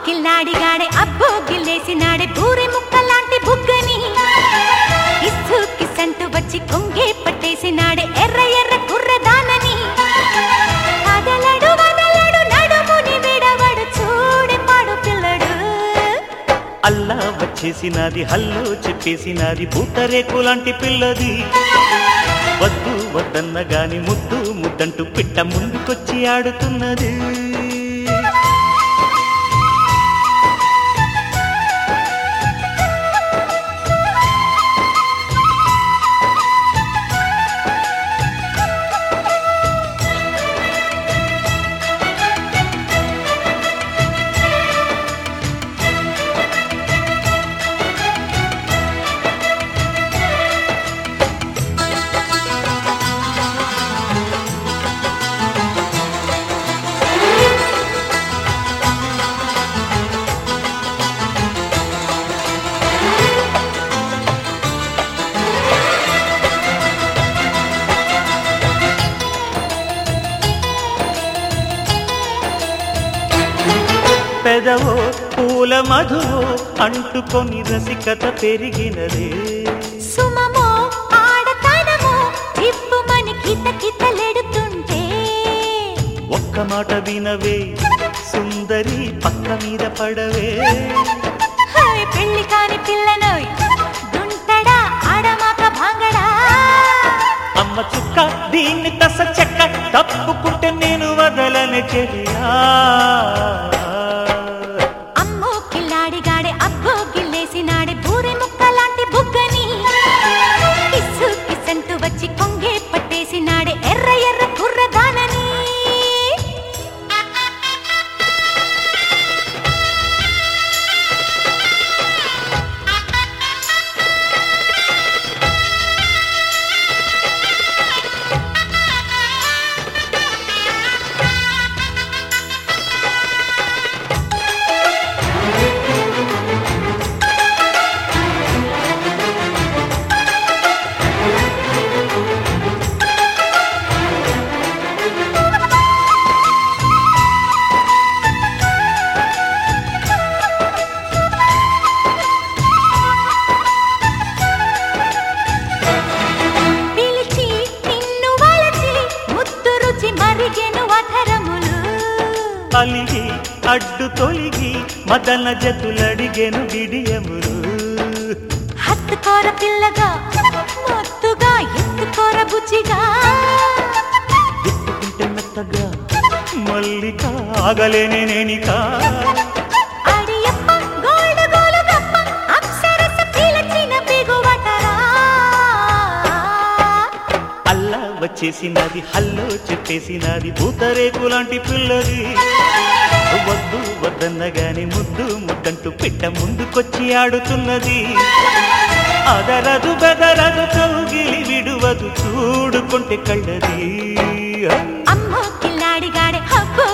కిల్లాడిగాడే అబ్బో గిల్లేసినాడే బూరె ముక్కలాంటి బుగ్గని ఇస్సు కిసంటూ వచ్చి కొంగే పట్టేసినాడే ఎర్ర ఎర్ర కుర్రదానని కదలడు వదలడు నడుముని విడవడు చూడే పాడు పిల్లడు అల్లా వచ్చేసినది హల్లో చెప్పేసినది పూతరేకులాంటి పిల్లది వద్దు వద్దన్న గాని ముద్దు ముద్దంటూ పిట్ట ముందుకొచ్చి ఆడుతున్నది పెదవో పూల మధువో అంటుకొని రసికత పెరిగినదే సుమమో ఆడతనమో చిప్పుమని కిత కితలెడుతుంటే ఒక్క మాట వినవే సుందరి పక్క మీద పడవే హాయ్ పెళ్లి కాని పిల్లనోయ్ దుంటడా ఆడమాక భాంగడా అమ్మ చుక్క దీన్ని తస చెక్క తప్పుకుంటే నేను వదలని చెయ్యా అమ్మో కిల్లాడిగాడే అబ్బో గిల్లేసినాడే బూరె ముక్కలాంటి బుగ్గని కిస్సు కిసంటూ వచ్చి కొంగే పట్టేసినాడే ఎర్ర ఎర్ర కుర్రదానని పిలిచి నిన్ను వలచి ముద్దు రుచి మరిగెను అధరములు అలిగి అడ్డు తొలిగి మదన జతులడిగెను గిడియములు హత్తుకోర పిల్లగా మొత్తుగా ఎత్తుకోర బుచ్చిగా ఎత్తుకుంటే మెత్తగా మల్లిక ఆగలేనే నేనిక అడియప్ప గోల్డ్ గోలు గప్ప అప్సరస పిలచిన బిగువటరా అల్లా వచ్చేసినది హల్లో చెప్పేసినది పూతరేకు లాంటి పిల్లది వద్దు వద్దన్న గాని ముద్దు ముద్దంటూ పిట్ట ముందుకొచ్చి ఆడుతున్నది అదరదు బెదరదు కౌగిలి విడువదు చూడుకుంటే కళ్ళది అమ్మో కిల్లాడిగాడే అబ్బో